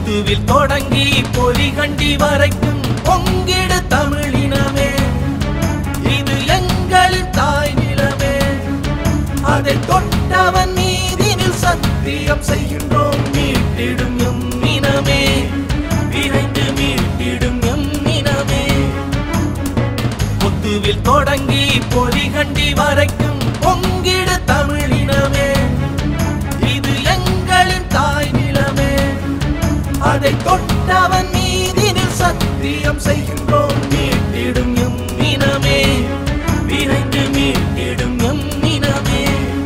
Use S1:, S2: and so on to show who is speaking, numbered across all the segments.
S1: முத்துவில் தொடங்கி பொலிகண்டி வரைக்கும் பொங்கிடு தமிழினமே இது எங்களின் தாய் நிலமே அதை தொட்டவன் மீதினில் சத்தியம் செய்கின்றோம் மீட்டிடும் எம் இனமே விரைந்து மீட்டிடும் எம் இனமே முத்துவில் தொடங்கி பொலிகண்டி வரைக்கும் பொங்கிடு தமிழினமே இது எங்களின் தாய் நிலமே அதை தொட்டவன் மீதினில் சத்தியம் செய்கின்றோம் மீட்டிடும் எம் இனமே விரைந்து மீட்டிடும் எம் இனமே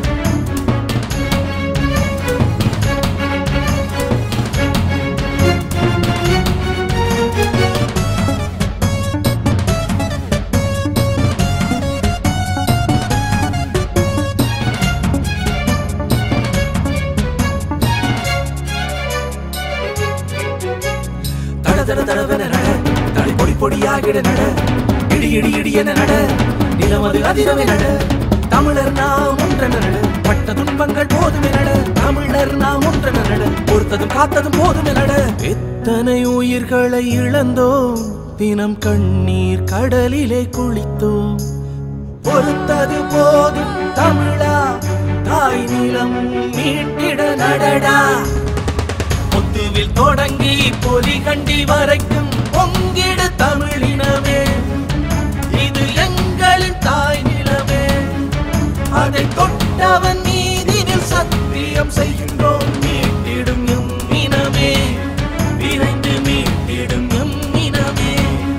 S1: தட தட தடவென நட தடை பொடி பொடியாகிட நட இடி இடி இடி என நட நிலமது அதிரமே நட தமிழர் நாம் ஒன்றென நட பட்ட துன்பங்கள் போதுமே நட தமிழர் நாம் ஒன்றென நட பொறுத்ததும் காத்ததும் போதுமே நட எத்தனை உயிர்களை இழந்தோம் தினம் கண்ணீர் கடலிலே குளித்தோம் பொறுத்தது போதும் தமிழா தாய் நிலம் மீட்டிட நடடா முத்துவில் தொடங்கி பொலிகண்டி வரைக்கும் பொங்கிடு தமிழினமே இது எங்களின் தாய் நிலமே அதை தொட்டவன் மீதினில் சத்தியம் செய்கின்றோம் மீட்டிடும் எம் இனமே விரைந்து மீட்டிடும் எம் இனமே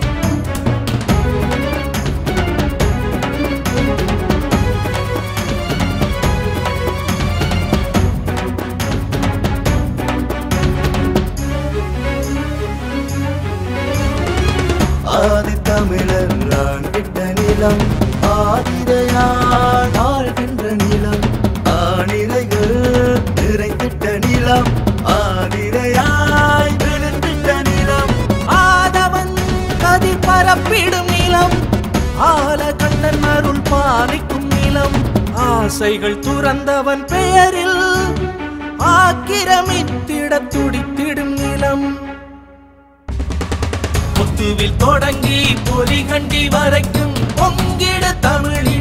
S2: ஆதி தமிழர் நான் விட்ட நிலம் ஆதிரையால் ஆழ்கின்ற நிலம் ஆணிரைகள் நிறைந்திட்ட நிலம் ஆதிரையாய் விழுந்திட்ட நிலம்
S1: ஆதவன் கதிர் பரப்பிடும் நிலம் ஆல கண்ணன் அருள் பாலிக்கும் நிலம் ஆசைகள் துறந்தவன் பெயரில் ஆக்கிரமித்திட துடித்திடும் நிலம் முத்துவில் தொடங்கி பொலிகண்டி வரைக்கும் பொங்கிட தமிழ்